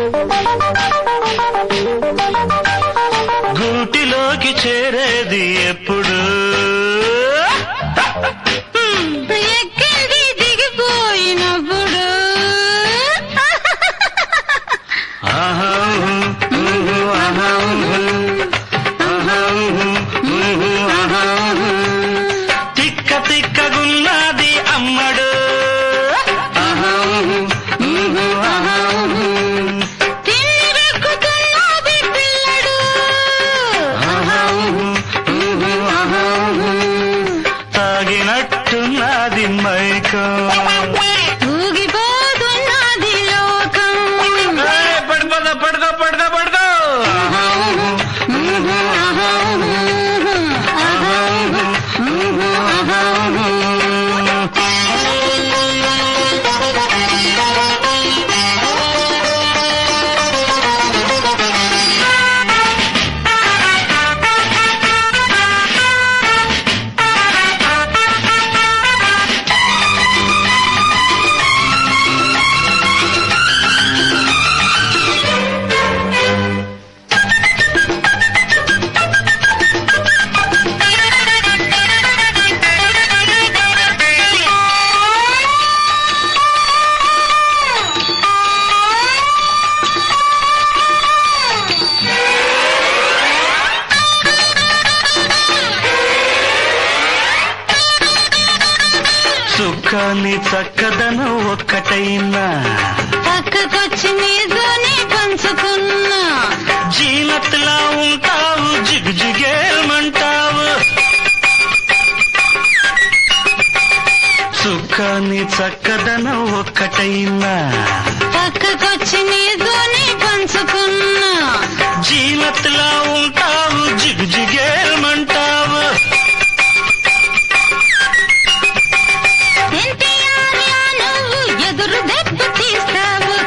గూటిలోకి చేరేది ఎప్పుడు ఎక్కింది దిగిపోయినప్పుడు ఆహా, ఊహు, ఆహా, ఊహు. ఆహా, ఊహు, ఊహు, ఆహా, ఊహు. తిక్క తిక్కగున్నది అమ్మడు ఆహా, ఊహు, ఊహు, ఆహా, ఊహు. తిమ్మిరెక్కుతున్నది పిల్లడు ఆహా, ఊహు, ఊహు, ఆహా, ఊహు. తాగినట్టున్నది మైకం ఊగిపోతున్నది లోకం ఏయ్, పడిపోదా పడుకో పడుకో పడుకో ఆహా, ఊహు, ఊహు, ఆహా, ఊహు. ఆహా, ఊహు, ఊహు, ఆహా, ఊహు. సుఖాన్ని చక్కదనం ఒక్కటైనా పక్కకొచ్చి నీతోనే పంచుకున్నా జీనత్లా ఉంటావు జిగుజిగేమంటావు సుఖాన్ని చక్కదనం ఒక్కటైనా పక్కకొచ్చి నీతోనే పంచుకున్నా జీనత్లా ఉంటావు జిగుజిగేమంటావు ఎన్టీఆర్ లా నువ్వు ఎదురు దెబ్బ తీస్తావు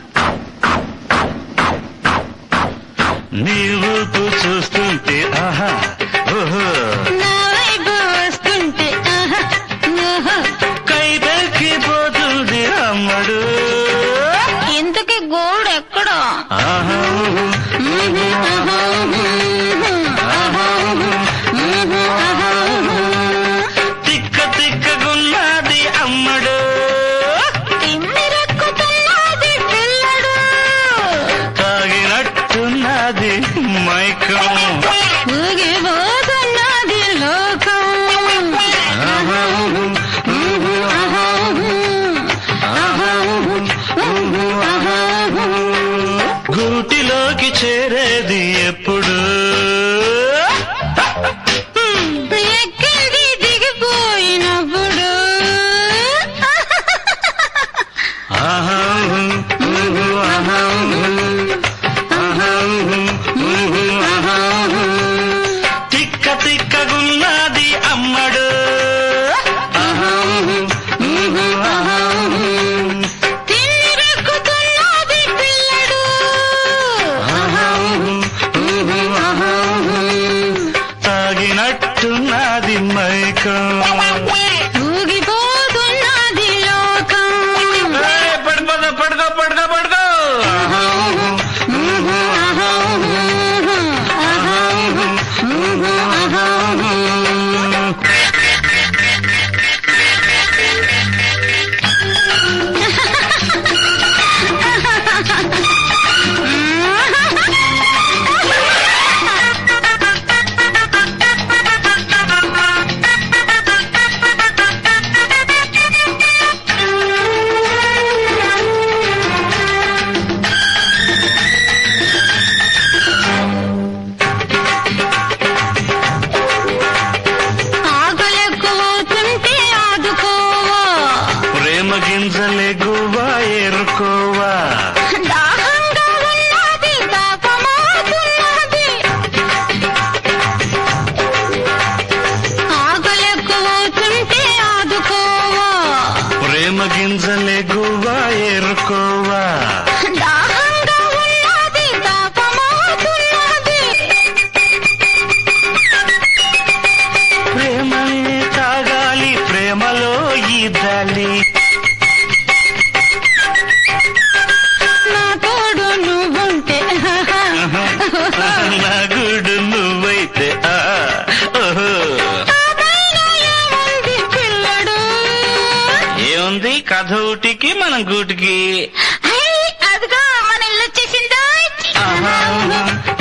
నీవు చూస్తుంటే ఆహా ఓహో నా వైపు వస్తుంటే ఆహా, ఓహో. కైపెక్కిపోతుంది అమ్మడు ఇంతకీ గోల్డ్ ఎక్కడా ఆహా మ్మ్, ఆహా, మ్మ్, ఆహా, మ్మ్, ఆహా, తిక్క తిక్కగున్నది అమ్మడు తిమ్మిరెక్కుతున్నది పిల్లడు తాగినట్టున్నది మైకం ఊగిపోతున్నది లోకం ఆహా, ఊహు, ఆహా, ఆహా, ఊహు, ఆహా, ఊహు. గూటిలోకి చేరేది ఎప్పుడు ఎక్కింది దిగిపోయినప్పుడు ఆహా, ఊహు, ఆహా, ఊహు. ఆహా, ఊహు, ఆహా, ఊహు. తిక్క తిక్కగున్నది అమ్మడు ఆహా, ఊహు, ఆహా, ఊహు. తిమ్మిరెక్కుతున్నది పిల్లడు ఆహా, ఊహు, ఆహా, ఊటికి మనం గూటికి హై, అదిగో మన ఇల్లు వచ్చేసిందో ఆహా,